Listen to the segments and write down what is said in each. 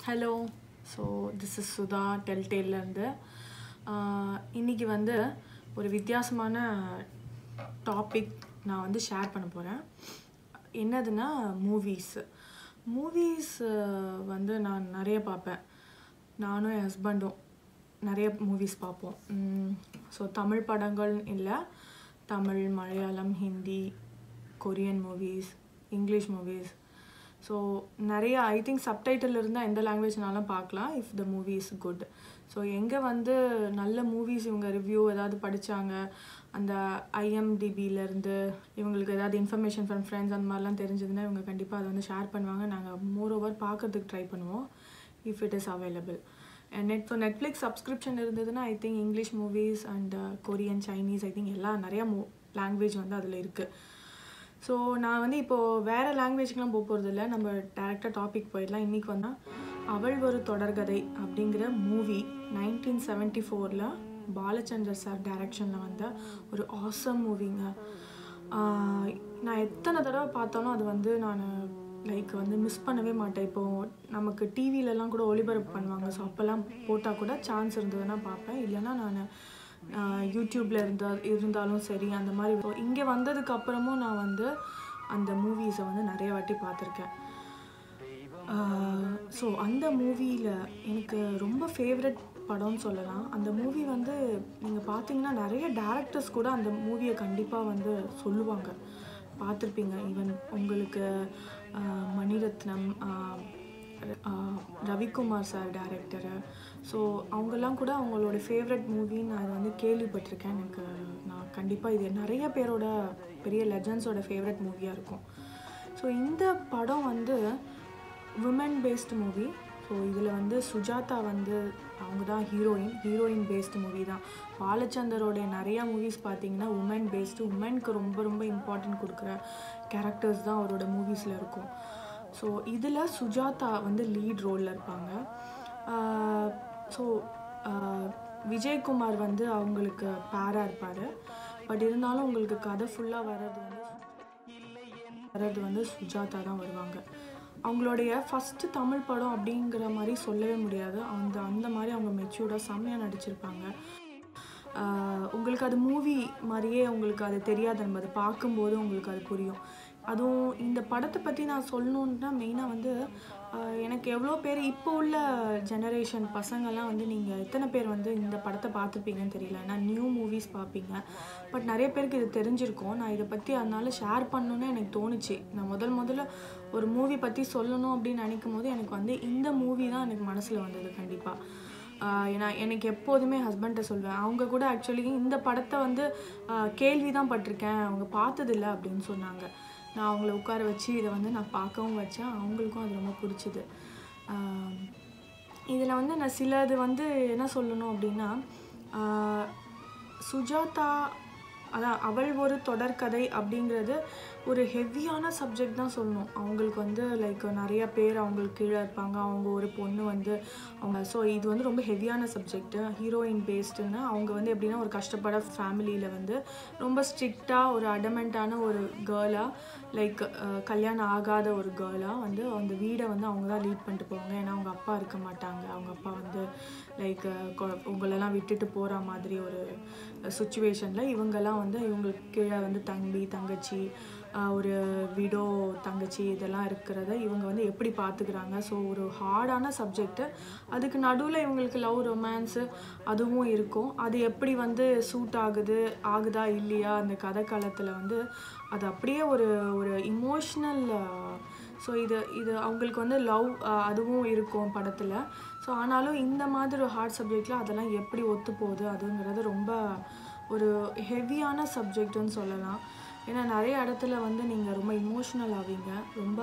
hello so this is Sudha டெல்டேல்லேருந்து இன்றைக்கி வந்து ஒரு வித்தியாசமான டாபிக் நான் வந்து ஷேர் பண்ண போகிறேன் என்னதுன்னா மூவிஸ் மூவிஸ் வந்து நான் நிறைய பார்ப்பேன் நானும் என் ஹஸ்பண்டும் நிறைய மூவிஸ் பார்ப்போம் ஸோ தமிழ் படங்கள் இல்லை Tamil Malayalam Hindi Korean movies English movies so நிறைய ஐ திங்க் சப்டைட்டில் இருந்தால் எந்த லாங்குவேஜ்னாலும் பார்க்கலாம் if the movie is good so எங்கே வந்து நல்ல மூவிஸ் இவங்க ரிவ்யூ ஏதாவது படித்தாங்க அந்த ஐஎம்டிபியிலேருந்து இவங்களுக்கு ஏதாவது இன்ஃபர்மேஷன் ஃப்ரம் ஃப்ரெண்ட்ஸ் அந்த மாதிரிலாம் தெரிஞ்சதுன்னா இவங்க கண்டிப்பாக அதை வந்து ஷேர் பண்ணுவாங்க நாங்கள் மோர் ஓவர் பார்க்கறதுக்கு ட்ரை பண்ணுவோம் if it is available net so Netflix subscription இருந்ததுன்னா I think English movies and Korean Chinese I think எல்லா நிறையா மூ லாங்குவேஜ் வந்து அதில் இருக்குது ஸோ நான் வந்து இப்போது வேறு லாங்குவேஜ்க்கெலாம் போக போகிறது இல்லை நம்ம டேரெக்டாக டாபிக் போயிடலாம் இன்றைக்கி வந்தால் அவள் ஒரு தொடர்கதை அப்படிங்கிற மூவி நைன்டீன் செவன்ட்டி ஃபோரில் பாலச்சந்தர் சார் டைரக்ஷனில் வந்த ஒரு ஆசம் மூவிங்க நான் எத்தனை தடவை பார்த்தாலும் அது வந்து நான் லைக் வந்து மிஸ் பண்ணவே மாட்டேன் இப்போது நமக்கு டிவிலலாம் கூட ஒளிபரப்பு பண்ணுவாங்க ஸோ அப்போல்லாம் போட்டால் கூட சான்ஸ் இருந்ததுன்னா பார்ப்பேன் இல்லைன்னா நான் யூடியூப்பில் இருந்தால் இருந்தாலும் சரி அந்த மாதிரி இப்போ இங்கே வந்ததுக்கு அப்புறமும் நான் வந்து அந்த மூவிஸை வந்து நிறைய வாட்டி பார்த்துருக்கேன் ஸோ அந்த மூவியில் எனக்கு ரொம்ப ஃபேவரட் படம்னு சொல்லலாம் அந்த மூவி வந்து நீங்கள் பார்த்தீங்கன்னா நிறைய டேரக்டர்ஸ் கூட அந்த மூவியை கண்டிப்பாக வந்து சொல்லுவாங்க பார்த்துருப்பீங்க ஈவன் உங்களுக்கு Maniratnam Ravikumar sir director so அவங்கெல்லாம் கூட அவங்களோட ஃபேவரட் மூவின்னு நான் வந்து கேள்விப்பட்டிருக்கேன் எனக்கு நான் கண்டிப்பாக இது நிறைய பேரோட பெரிய லெஜண்ட்ஸோட ஃபேவரட் மூவியாக இருக்கும் ஸோ இந்த படம் வந்து உமன் பேஸ்டு மூவி ஸோ இதில் வந்து சுஜாதா வந்து அவங்க தான் ஹீரோயின் ஹீரோயின் பேஸ்டு மூவி தான் பாலச்சந்தரோடைய நிறையா மூவிஸ் பார்த்தீங்கன்னா உமன் பேஸ்டு உமனுக்கு ரொம்ப ரொம்ப இம்பார்ட்டன்ட் கொடுக்குற கேரக்டர்ஸ் தான் அவரோட மூவிஸில் இருக்கும் ஸோ இதில் சுஜாதா வந்து லீட் ரோலில் இருப்பாங்க ஸோ விஜயகுமார் வந்து அவங்களுக்கு பேராக இருப்பார் பட் இருந்தாலும் உங்களுக்கு கதை ஃபுல்லாக வர்றது வந்து வர்றது வந்து சுஜாதா தான் வருவாங்க அவங்களுடைய ஃபஸ்ட்டு தமிழ் படம் அப்படிங்கிற மாதிரி சொல்லவே முடியாது அந்த அந்த மாதிரி அவங்க மெச்சூர்டாக செம்மையாக நடிச்சிருப்பாங்க உங்களுக்கு அது மூவி மாதிரியே உங்களுக்கு அது தெரியாது நம்ம அதை பார்க்கும்போது உங்களுக்கு அது புரியும் அதுவும் இந்த படத்தை பற்றி நான் சொல்லணுன்னா மெயினாக வந்து எனக்கு எவ்வளோ பேர் இப்போ உள்ள ஜெனரேஷன் பசங்கள்லாம் வந்து நீங்கள் எத்தனை பேர் வந்து இந்த படத்தை பார்த்துருப்பீங்கன்னு தெரியல ஏன்னா நியூ மூவிஸ் பார்ப்பீங்க பட் நிறைய பேருக்கு இது தெரிஞ்சிருக்கும் நான் இதை பற்றி அதனால ஷேர் பண்ணணுன்னு எனக்கு தோணுச்சு நான் முதல் முதல்ல ஒரு மூவி பற்றி சொல்லணும் அப்படின்னு நினைக்கும் போது எனக்கு வந்து இந்த மூவி தான் எனக்கு மனசில் வந்தது கண்டிப்பாக ஏன்னா எனக்கு எப்போதுமே ஹஸ்பண்ட்டை சொல்வேன் அவங்க கூட ஆக்சுவலி இந்த படத்தை வந்து கேள்வி தான் பட்டிருக்கேன் அவங்க பார்த்ததில்ல அப்படின்னு சொன்னாங்க நான் அவங்கள உட்கார வச்சு இதை வந்து நான் பார்க்கவும் வச்சேன் அவங்களுக்கும் அது ரொம்ப பிடிச்சிது இதில் வந்து நான் சிலது வந்து என்ன சொல்லணும் அப்படின்னா சுஜாதா அதான் அவள் ஒரு தொடர்கதை அப்படிங்கிறது ஒரு ஹெவியான சப்ஜெக்ட் தான் சொல்லணும் அவங்களுக்கு வந்து லைக் நிறைய பேர் அவங்களுக்கு கீழே இருப்பாங்க அவங்க ஒரு பொண்ணு வந்து அவங்க ஸோ இது வந்து ரொம்ப ஹெவியான சப்ஜெக்ட்டு ஹீரோயின் பேஸ்டுன்னு அவங்க வந்து எப்படின்னா ஒரு கஷ்டப்பட ஃபேமிலியில் வந்து ரொம்ப ஸ்ட்ரிக்டாக ஒரு அடமெண்ட்டான ஒரு கேர்ளாக லைக் கல்யாணம் ஆகாத ஒரு கேர்ளாக வந்து அந்த வீடை வந்து அவங்க தான் லீட் பண்ணிட்டு போவாங்க ஏன்னா அவங்க அப்பா இருக்க மாட்டாங்க அவங்க அப்பா வந்து லைக் உங்களெல்லாம் விட்டுட்டு போகிற மாதிரி ஒரு சுச்சுவேஷனில் இவங்கெல்லாம் வந்து இவங்களுக்கு கீழே வந்து தம்பி தங்கச்சி ஒரு விடோ தங்கச்சி இதெல்லாம் இருக்கிறத இவங்க வந்து எப்படி பார்த்துக்கிறாங்க ஸோ ஒரு ஹார்டான சப்ஜெக்ட்டு அதுக்கு நடுவில் இவங்களுக்கு லவ் ரொமான்ஸு அதுவும் இருக்கும் அது எப்படி வந்து சூட் ஆகுது ஆகுதா இல்லையா அந்த கதை காலத்தில் வந்து அது அப்படியே ஒரு ஒரு இமோஷ்னல் ஸோ இது இது அவங்களுக்கு வந்து லவ் அதுவும் இருக்கும் படத்தில் ஸோ ஆனாலும் இந்த மாதிரி ஒரு ஹார்ட் சப்ஜெக்டில் அதெல்லாம் எப்படி ஒத்து போகுது அதுங்கிறது ரொம்ப ஒரு ஹெவியான சப்ஜெக்ட்டுன்னு சொல்லலாம் ஏன்னா நிறைய இடத்துல வந்து நீங்கள் ரொம்ப இமோஷ்னல் ஆவீங்க ரொம்ப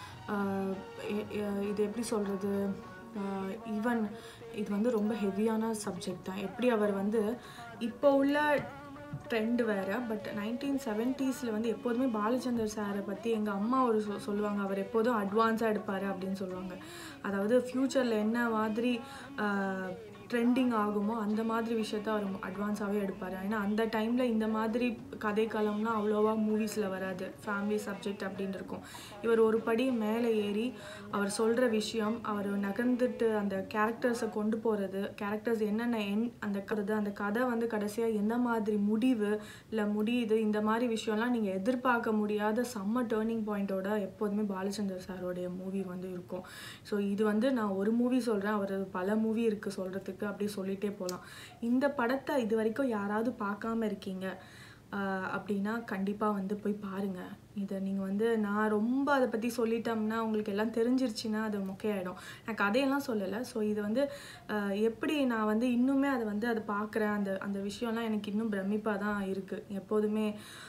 இது எப்படி சொல்கிறது ஈவன் இது வந்து ரொம்ப ஹெவியான சப்ஜெக்ட் தான் எப்படி அவர் வந்து இப்போ உள்ள ட்ரெண்டு வேறு பட் நைன்டீன் செவன்ட்டீஸில் வந்து எப்போதுமே பாலச்சந்தர் சாரை பற்றி எங்கள் அம்மா ஒரு சொ சொல்லுவாங்க அவர் எப்போதும் அட்வான்ஸாக எடுப்பார் அப்படின்னு சொல்லுவாங்க அதாவது ஃப்யூச்சரில் என்ன மாதிரி ட்ரெண்டிங் ஆகுமோ அந்த மாதிரி விஷயத்த அவர் அட்வான்ஸாகவே எடுப்பார் ஏன்னா அந்த டைமில் இந்த மாதிரி கதைக்களம்னா அவ்வளோவா மூவிஸில் வராது ஃபேமிலி சப்ஜெக்ட் அப்படின்னு இருக்கும் இவர் ஒரு படி மேலே ஏறி அவர் சொல்கிற விஷயம் அவர் நகர்ந்துட்டு அந்த கேரக்டர்ஸை கொண்டு போகிறது கேரக்டர்ஸ் என்னென்ன என் அந்த கருது அந்த கதை வந்து கடைசியாக எந்த மாதிரி முடிவு இல்லை முடியுது இந்த மாதிரி விஷயம்லாம் நீங்கள் எதிர்பார்க்க முடியாத செம்ம டேர்னிங் பாயிண்ட்டோட எப்போதுமே பாலச்சந்தர் சாரோடைய மூவி வந்து இருக்கும் ஸோ இது வந்து நான் ஒரு மூவி சொல்கிறேன் அவர் பல மூவி இருக்குது சொல்கிறதுக்கு அப்படியே சொல்லிகிட்டே போகலாம் இந்த படத்தை இது வரைக்கும் யாராவது பார்க்காம இருக்கீங்க ஆஹ் அப்படின்னா கண்டிப்பாக வந்து போய் பாருங்கள் இதை நீங்கள் வந்து நான் ரொம்ப அதை பற்றி சொல்லிட்டோம்னா உங்களுக்கு எல்லாம் தெரிஞ்சிருச்சுன்னா அது மொக்கையாயிடும் நான் கதையெல்லாம் சொல்லலை ஸோ இது வந்து ஆஹ் எப்படி நான் வந்து இன்னுமே அதை வந்து அதை பார்க்குறேன் அந்த அந்த விஷயம்லாம் எனக்கு இன்னும் பிரமிப்பாக தான் இருக்குது எப்போதுமே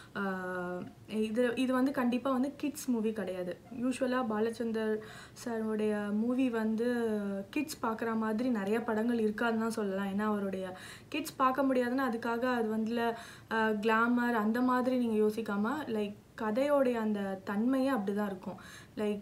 ஆஹ் இது இது வந்து கண்டிப்பாக வந்து கிட்ஸ் மூவி கிடையாது யூஸ்வலாக பாலச்சந்தர் சாரோடைய மூவி வந்து கிட்ஸ் பார்க்குற மாதிரி நிறைய படங்கள் இருக்காதுன்னு தான் சொல்லலாம் ஏன்னா அவருடைய கிட்ஸ் பார்க்க முடியாதுன்னா அதுக்காக அது வந்து கிளாமர் அந்த மாதிரி நீங்கள் யோசிக்காமல் லைக் கதையோடைய அந்த தன்மையே அப்படி தான் இருக்கும் லைக்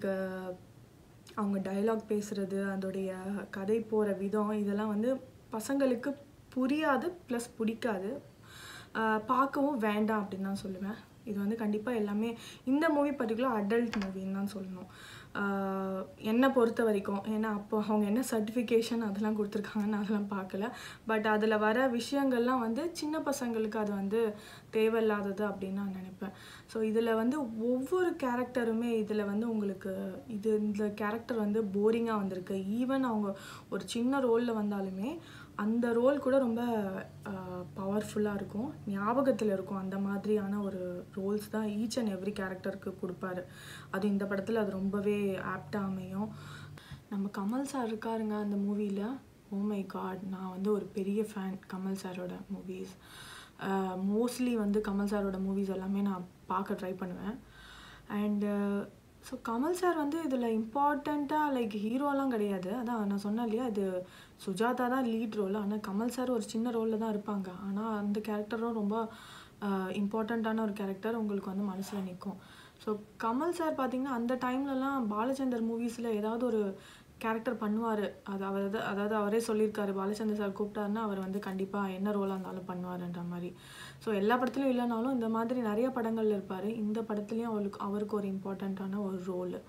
அவங்க டயலாக் பேசுகிறது அதோடைய கதை போகிற விதம் இதெல்லாம் வந்து பசங்களுக்கு புரியாது ப்ளஸ் பிடிக்காது ஆஹ் பார்க்கவும் வேண்டாம் அப்படின்னு தான் சொல்லுவேன் இது வந்து கண்டிப்பாக எல்லாமே இந்த மூவி பர்டிகுலர் அடல்ட் மூவின்னு தான் சொல்லணும் ஆஹ் என்னை பொறுத்த வரைக்கும் ஏன்னா அப்போ அவங்க என்ன சர்டிஃபிகேஷன் அதெல்லாம் கொடுத்துருக்காங்கன்னு அதெல்லாம் பார்க்கல பட் அதில் வர விஷயங்கள்லாம் வந்து சின்ன பசங்களுக்கு அது வந்து தேவையில்லாதது அப்படின்னு நான் நினைப்பேன் ஸோ இதில் வந்து ஒவ்வொரு கேரக்டருமே இதில் வந்து உங்களுக்கு இது இந்த கேரக்டர் வந்து போரிங்காக வந்திருக்கு ஈவன் அவங்க ஒரு சின்ன ரோலில் வந்தாலுமே அந்த ரோல் கூட ரொம்ப பவர்ஃபுல்லாக இருக்கும் ஞாபகத்தில் இருக்கும் அந்த மாதிரியான ஒரு ரோல்ஸ் தான் ஈச் அண்ட் எவ்ரி கேரக்டருக்கு கொடுப்பாரு அது இந்த படத்தில் அது ரொம்பவே ஆப்டாக அமையும் நம்ம கமல் சார் இருக்காருங்க அந்த மூவியில் ஓ மை காட் நான் வந்து ஒரு பெரிய ஃபேன் கமல் சாரோட மூவிஸ் மோஸ்ட்லி வந்து கமல் சாரோட மூவிஸ் எல்லாமே நான் பார்க்க ட்ரை பண்ணுவேன் அண்டு ஸோ கமல் சார் வந்து இதில் இம்பார்ட்டண்ட்டாக லைக் ஹீரோலாம் கிடையாது அதான் நான் சொன்னேன் இல்லையா இது சுஜாதா தான் லீட் ரோல் ஆனால் கமல் சார் ஒரு சின்ன ரோலில் தான் இருப்பாங்க ஆனால் அந்த கேரக்டரும் ரொம்ப இம்பார்ட்டண்ட்டான ஒரு கேரக்டர் உங்களுக்கு வந்து மனசில் நிற்கும் ஸோ கமல் சார் பார்த்தீங்கன்னா அந்த டைம்லலாம் பாலச்சந்தர் மூவிஸில் ஏதாவது ஒரு கேரக்டர் பண்ணுவார் அது அவர் அதாவது அவரே சொல்லியிருக்காரு பாலச்சந்தர் சார் கூப்பிட்டாருன்னா அவர் வந்து கண்டிப்பாக என்ன ரோலாக இருந்தாலும் பண்ணுவாருன்ற மாதிரி ஸோ எல்லா படத்துலையும் இல்லைனாலும் இந்த மாதிரி நிறைய படங்கள்ல இருப்பார் இந்த படத்துலையும் அவருக்கு அவருக்கு ஒரு இம்பார்ட்டண்ட்டான ஒரு ரோல்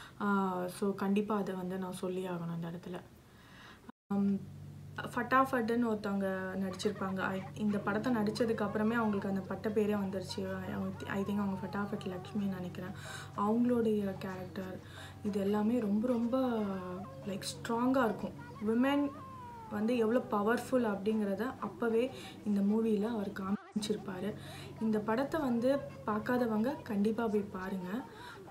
ஸோ கண்டிப்பாக அதை வந்து நான் சொல்லி ஆகணும் அந்த இடத்துல ஆம், ஃபட்டாஃபட்டுன்னு ஒருத்தவங்க நடிச்சிருப்பாங்க I- இந்த படத்தை நடித்ததுக்கு அப்புறமே அவங்களுக்கு அந்த பட்ட பேரே வந்துருச்சு ஐ திங்க் அவங்க ஃபட்டாஃபட் லக்ஷ்மின்னு நினைக்கிறேன் அவங்களுடைய கேரக்டர் இது எல்லாமே ரொம்ப ரொம்ப லைக் ஸ்ட்ராங்காக இருக்கும் விமென் வந்து எவ்வளோ பவர்ஃபுல் அப்படிங்கிறத அப்போவே இந்த மூவியில் அவர் காமிச்சிருப்பாரு இந்த படத்தை வந்து பார்க்காதவங்க கண்டிப்பாக போய் பாருங்கள்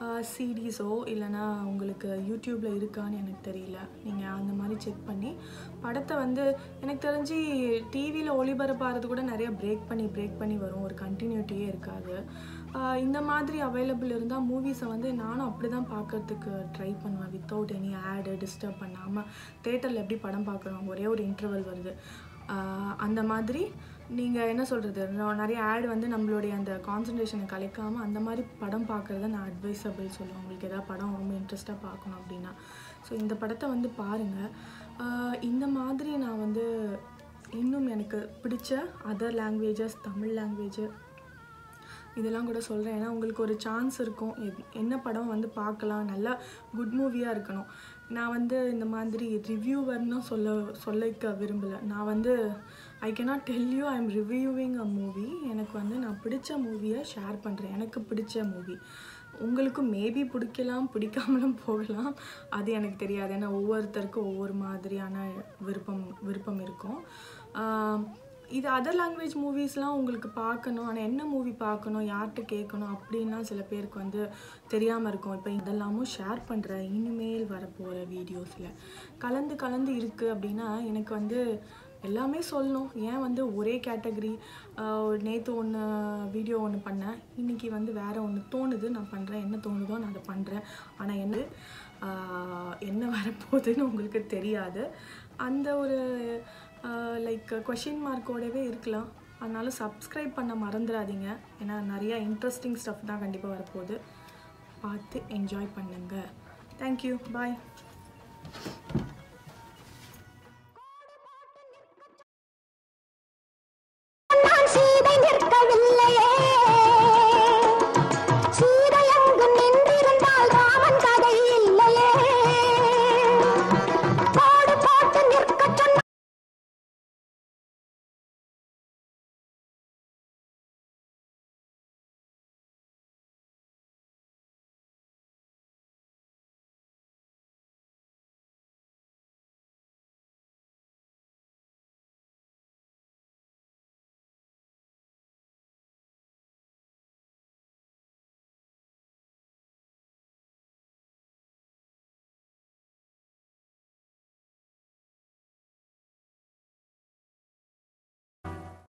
சிடிஸோ இல்லைனா உங்களுக்கு யூடியூப்பில் இருக்கான்னு எனக்கு தெரியல நீங்கள் அந்த மாதிரி செக் பண்ணி படத்தை வந்து எனக்கு தெரிஞ்சு டிவியில் ஒளிபரப்பாகிறது கூட நிறைய பிரேக் பண்ணி பிரேக் பண்ணி வரும் ஒரு கண்டினியூட்டியே இருக்காது ஆஹ் இந்த மாதிரி அவைலபிள் இருந்தால் மூவிஸை வந்து நானும் அப்படி தான் பார்க்கறதுக்கு ட்ரை பண்ணுவேன் வித்தவுட் எனி ஆடு டிஸ்டர்ப் பண்ணாமல் தேட்டரில் எப்படி படம் பார்க்குறோம் ஒரே ஒரு இன்டர்வல் வருது ஆஹ் அந்த மாதிரி நீங்கள் என்ன சொல்கிறது நிறைய ஆட் வந்து நம்மளுடைய அந்த கான்சன்ட்ரேஷனை கலைக்காமல் அந்த மாதிரி படம் பார்க்குறத நான் அட்வைசபிள் சொல்லுவேன் உங்களுக்கு ஏதாவது படம் ரொம்ப இன்ட்ரெஸ்ட்டாக பார்க்கணும் அப்படின்னா ஸோ இந்த படத்தை வந்து பாருங்கள் இந்த மாதிரி நான் வந்து இன்னும் எனக்கு பிடிச்ச அதர் லாங்குவேஜஸ் தமிழ் லாங்குவேஜ் இதெல்லாம் கூட சொல்கிறேன் ஏன்னா உங்களுக்கு ஒரு சான்ஸ் இருக்கும் எத்- என்ன படம் வந்து பார்க்கலாம் நல்லா குட் மூவியாக இருக்கணும் நான் வந்து இந்த மாதிரி ரிவ்யூவர்னு சொல்ல சொல்லிக்க விரும்பலை நான் வந்து I cannot tell you I am reviewing a movie எனக்கு வந்து நான் பிடிச்ச மூவியை ஷேர் பண்ணுறேன் எனக்கு பிடிச்ச மூவி உங்களுக்கு மேபி பிடிக்கலாம் பிடிக்காமலும் போகலாம் அது எனக்கு தெரியாது ஏன்னா ஒவ்வொருத்தருக்கும் ஒவ்வொரு மாதிரியான விருப்பம் விருப்பம் இருக்கும் ஆம், இது அதர் லாங்குவேஜ் மூவிஸ்லாம் உங்களுக்கு பார்க்கணும் ஆனால் என்ன மூவி பார்க்கணும் யார்கிட்ட கேட்கணும் அப்படின்லாம் சில பேருக்கு வந்து தெரியாமல் இருக்கும் இப்போ இதெல்லாமும் ஷேர் பண்ணுறேன் இனிமேல் வரப்போகிற வீடியோஸில் கலந்து கலந்து இருக்குது அப்படின்னா எனக்கு வந்து எல்லாமே சொல்லணும் ஏன் வந்து ஒரே கேட்டகரி நேற்று ஒன்று வீடியோ ஒன்று பண்ணேன் இன்றைக்கி வந்து வேறு ஒன்று தோணுது நான் பண்ணுறேன் என்ன தோணுதோ நான் அதை பண்ணுறேன் ஆனால் என்ன ஆஹ், என்ன வரப்போகுதுன்னு உங்களுக்கு தெரியாது அந்த ஒரு லைக் கொஷின் மார்க்கோடவே இருக்கலாம் அதனால சப்ஸ்கிரைப் பண்ண மறந்துடாதீங்க ஏன்னா நிறையா இன்ட்ரெஸ்டிங் ஸ்டஃப் தான் கண்டிப்பாக வரப்போகுது பார்த்து என்ஜாய் பண்ணுங்கள் தேங்க்யூ பாய்